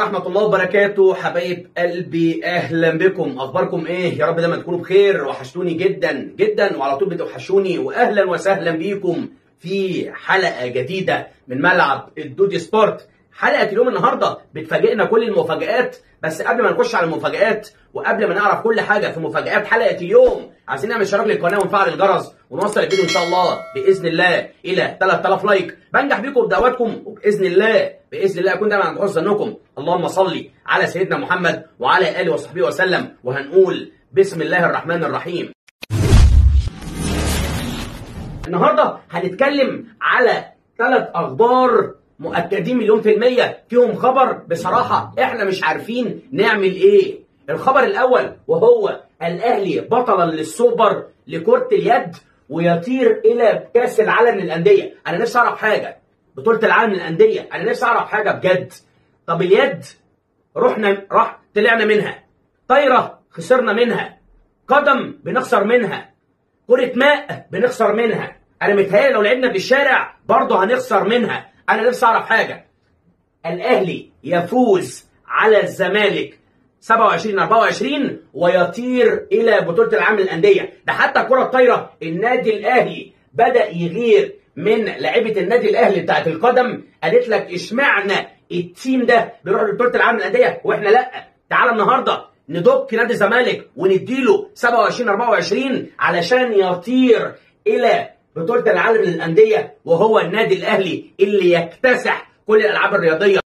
ورحمة الله وبركاته حبايب قلبي أهلا بكم أخباركم إيه يا رب دايما تكونوا بخير وحشتوني جدا جدا وعلى طول بتوحشوني وأهلا وسهلا بيكم في حلقة جديدة من ملعب الدودي سبورت حلقة اليوم النهاردة بتفاجئنا كل المفاجآت بس قبل ما نخش على المفاجآت وقبل ما نعرف كل حاجة في مفاجآت حلقة اليوم عايزين نعمل اشتراك للقناة ونفعل الجرس ونوصل الفيديو إن شاء الله بإذن الله إلى 3000 لايك بنجح بيكم بدعواتكم وبإذن الله بإذن الله أكون دايما عند حسن ظنكم اللهم صل على سيدنا محمد وعلى آله وصحبه وسلم وهنقول بسم الله الرحمن الرحيم النهارده هنتكلم على ثلاث اخبار مؤكدين مليون في المية فيهم خبر بصراحة احنا مش عارفين نعمل ايه الخبر الاول وهو الاهلي بطلا للسوبر لكرة اليد ويطير الى كاس العالم للاندية انا نفسي اعرف حاجة بطولة العالم للاندية انا نفسي اعرف حاجة بجد طب اليد رحنا راح طلعنا منها طايرة خسرنا منها قدم بنخسر منها كرة ماء بنخسر منها انا متهيألي لو لعبنا في الشارع برضه هنخسر منها انا نفسي اعرف حاجه الاهلي يفوز على الزمالك 27 24 ويطير الى بطوله العالم للانديه ده حتى الكره الطايره النادي الاهلي بدا يغير من لعيبه النادي الاهلي بتاعت القدم قالت لك اشمعنى التيم ده بيروح لبطوله العالم للانديه واحنا لا تعالى النهارده ندك نادي الزمالك ونديله 27 24 علشان يطير الى بطولة العالم للأندية وهو النادي الأهلي اللي يكتسح كل الألعاب الرياضية.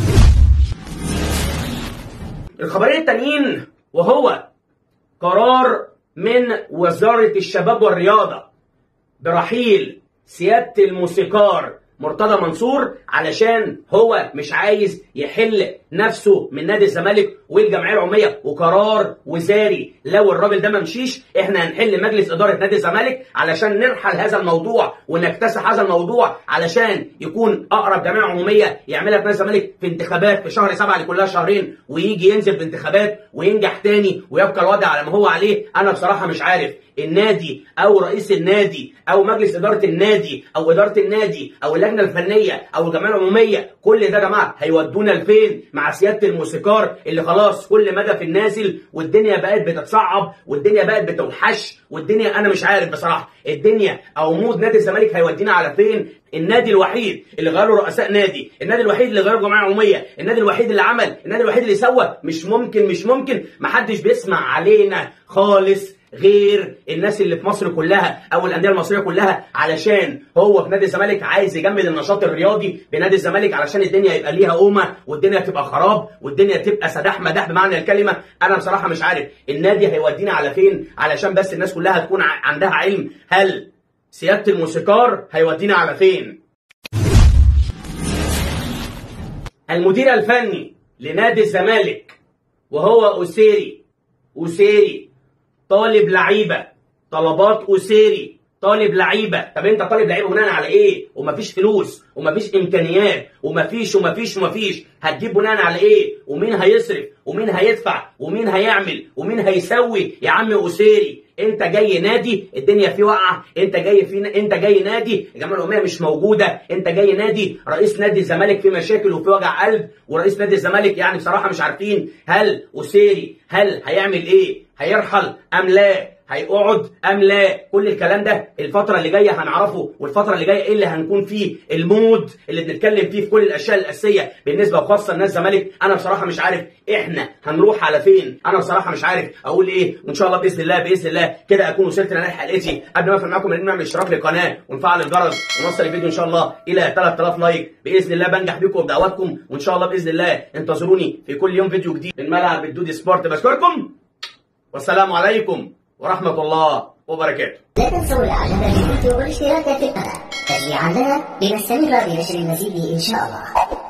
الخبرين التانيين وهو قرار من وزارة الشباب والرياضة برحيل سيادة الموسيقار مرتضى منصور علشان هو مش عايز يحل نفسه من نادي الزمالك والجمعيه العموميه وقرار وزاري لو الراجل ده ما مشيش احنا هنحل مجلس اداره نادي الزمالك علشان نرحل هذا الموضوع ونكتسح هذا الموضوع علشان يكون اقرب جمعيه عموميه يعملها في نادي الزمالك في انتخابات في شهر سبعه اللي كلها شهرين ويجي ينزل بانتخابات وينجح تاني ويبقى الوضع على ما هو عليه انا بصراحه مش عارف النادي او رئيس النادي او مجلس اداره النادي او اداره النادي او اللجنه الفنيه او الجمعيه العموميه كل ده يا جماعه هيودونا لفين مع سياده الموسيقار اللي خلاص كل مدى في النازل والدنيا بقت بتتصعب والدنيا بقت بتوحش والدنيا انا مش عارف بصراحه الدنيا او مود نادي الزمالك هيودينا على فين النادي الوحيد اللي غيروا رؤساء نادي النادي الوحيد اللي غيروا جمعيه عموميه النادي الوحيد اللي عمل النادي الوحيد اللي سوى مش ممكن مش ممكن محدش بيسمع علينا خالص غير الناس اللي في مصر كلها او الانديه المصريه كلها علشان هو في نادي الزمالك عايز يجمد النشاط الرياضي بنادي الزمالك علشان الدنيا يبقى ليها قومه والدنيا تبقى خراب والدنيا تبقى سداح مداح بمعنى الكلمه انا بصراحه مش عارف النادي هيودينا على فين علشان بس الناس كلها تكون عندها علم هل سياده الموسيقار هيودينا على فين المدير الفني لنادي الزمالك وهو أسيري أسيري طالب لعيبه طلبات اسيري طالب لعيبه طب انت طالب لعيبه بناء على ايه ومفيش فلوس ومفيش امكانيات ومفيش ومفيش ومفيش هتجيب بناء على ايه ومين هيصرف ومين هيدفع ومين هيعمل ومين هيسوي يا عم اسيري انت جاي نادي الدنيا فيه واقعه انت جاي في انت جاي نادي الجمعيه العموميه مش موجوده انت جاي نادي رئيس نادي الزمالك فيه مشاكل وفي وجع قلب ورئيس نادي الزمالك يعني بصراحه مش عارفين هل اسيري هل هيعمل ايه هيرحل ام لا هيقعد ام لا كل الكلام ده الفتره اللي جايه هنعرفه والفتره اللي جايه ايه اللي هنكون فيه المود اللي بنتكلم فيه في كل الاشياء الاساسيه بالنسبه وخاصه لناس الزمالك انا بصراحه مش عارف احنا هنروح على فين انا بصراحه مش عارف اقول ايه وان شاء الله باذن الله باذن الله كده اكون وصلت لنهايه حلقتي قبل ما اقفل معاكم ان نعمل اشتراك للقناه ونفعل الجرس ونوصل الفيديو ان شاء الله الى 3000 لايك باذن الله بنجح بيكم وبدعواتكم وان شاء الله باذن الله انتظروني في كل يوم فيديو جديد من ملعب الدودي سبورت بشكركم والسلام عليكم ورحمة الله وبركاته لا تنسوا الاعجاب بالفيديو والاشتراك في القناة تشجيعا لنا لنستمر بنشر المزيد ان شاء الله